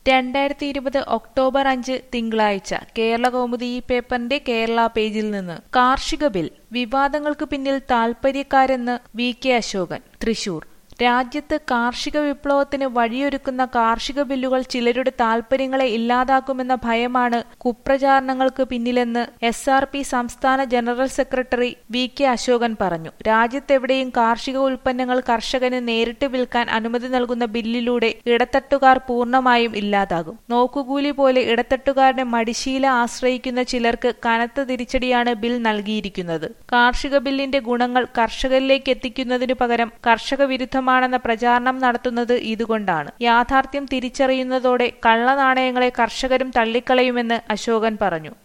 രണ്ടായിരത്തി ഇരുപത് ഒക്ടോബർ അഞ്ച് തിങ്കളാഴ്ച കേരള കൗമുദി ഈ പേപ്പറിന്റെ കേരള പേജിൽ നിന്ന് കാർഷിക ബിൽ വിവാദങ്ങൾക്ക് പിന്നിൽ താൽപര്യക്കാരെന്ന് വി കെ അശോകൻ തൃശൂർ രാജ്യത്ത് കാർഷിക വിപ്ലവത്തിന് വഴിയൊരുക്കുന്ന കാർഷിക ബില്ലുകൾ ചിലരുടെ താൽപര്യങ്ങളെ ഇല്ലാതാക്കുമെന്ന ഭയമാണ് കുപ്രചാരണങ്ങൾക്ക് പിന്നിലെന്ന് എസ് ആർ പി സംസ്ഥാന general secretary V K Ashokan പറഞ്ഞു രാജ്യത്തെവിടെയും കാർഷിക ഉൽപ്പന്നങ്ങൾ കർഷകന് നേരിട്ട് വിൽക്കാൻ അനുമതി നൽകുന്ന ബില്ലിലൂടെ ഇടത്തട്ടുകാർ പൂർണ്ണമായും ഇല്ലാതാകും നോക്കുകൂലി പോലെ ഇടത്തട്ടുകാരുടെ മടിശീല ആശ്രയിക്കുന്ന ചിലർക്ക് കനത്ത തിരിച്ചടിയാണ് ബിൽ നൽകിയിരിക്കുന്നത് കാർഷിക ബില്ലിന്റെ ഗുണങ്ങൾ കർഷകരിലേക്ക് എത്തിക്കുന്നതിനു പകരം കർഷക വിരുദ്ധമാണെന്ന പ്രചാരണം നടത്തുന്നത് ഇതുകൊണ്ടാണ് യാഥാർത്ഥ്യം തിരിച്ചറിയുന്നതോടെ കള്ളനാണയങ്ങളെ കർഷകരും തള്ളിക്കളയുമെന്ന് അശോകൻ പറഞ്ഞു